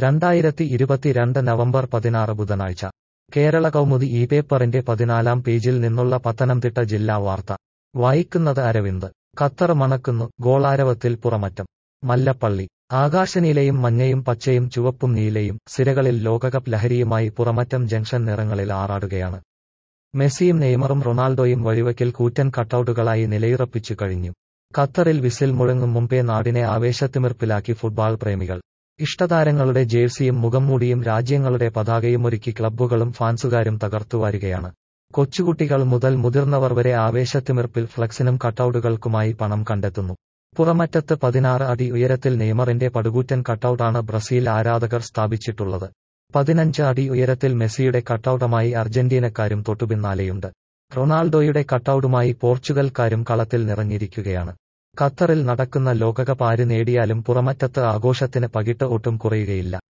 രണ്ടായിരത്തി ഇരുപത്തിരണ്ട് നവംബർ പതിനാറ് ബുധനാഴ്ച കേരള കൗമുദി ഈ പേപ്പറിന്റെ പതിനാലാം പേജിൽ നിന്നുള്ള പത്തനംതിട്ട ജില്ലാ വാർത്ത വായിക്കുന്നത് അരവിന്ദ് ഖത്തർ മണക്കുന്നു ഗോളാരവത്തിൽ പുറമറ്റം മല്ലപ്പള്ളി ആകാശനീലയും മഞ്ഞയും പച്ചയും ചുവപ്പും നീലയും സിരകളിൽ ലോകകപ്പ് ലഹരിയുമായി പുറമറ്റം ജംഗ്ഷൻ നിറങ്ങളിൽ ആറാടുകയാണ് മെസ്സിയും നെയ്മറും റൊണാൾഡോയും വഴിവെക്കിൽ കൂറ്റൻ കട്ടൌട്ടുകളായി നിലയുറപ്പിച്ചു കഴിഞ്ഞു ഖത്തറിൽ വിസിൽ മുഴങ്ങും മുമ്പേ നാടിനെ ആവേശത്തിമിർപ്പിലാക്കി ഫുട്ബോൾ പ്രേമികൾ ഇഷ്ടതാരങ്ങളുടെ ജേഴ്സിയും മുഖംമൂടിയും രാജ്യങ്ങളുടെ പതാകയുമൊരുക്കി ക്ലബ്ബുകളും ഫാൻസുകാരും തകർത്തുവാരുകയാണ് കൊച്ചുകുട്ടികൾ മുതൽ മുതിർന്നവർ വരെ ആവേശത്തിമിർപ്പിൽ ഫ്ലക്സിനും കട്ടൌട്ടുകൾക്കുമായി പണം കണ്ടെത്തുന്നു പുറമറ്റത്ത് പതിനാറ് അടി ഉയരത്തിൽ നെയ്മറിന്റെ പടുകൂറ്റൻ കട്ടൌട്ടാണ് ബ്രസീൽ ആരാധകർ സ്ഥാപിച്ചിട്ടുള്ളത് പതിനഞ്ച് അടി ഉയരത്തിൽ മെസ്സിയുടെ കട്ടൌട്ടുമായി അർജന്റീനക്കാരും തൊട്ടുപിന്നാലെയുണ്ട് റൊണാൾഡോയുടെ കട്ടൌട്ടുമായി പോർച്ചുഗൽക്കാരും കളത്തിൽ നിറഞ്ഞിരിക്കുകയാണ് ഖത്തറിൽ നടക്കുന്ന ലോകകപ്പ് ആര് നേടിയാലും പുറമറ്റത്ത് ആഘോഷത്തിന് പകിട്ട് ഒട്ടും കുറയുകയില്ല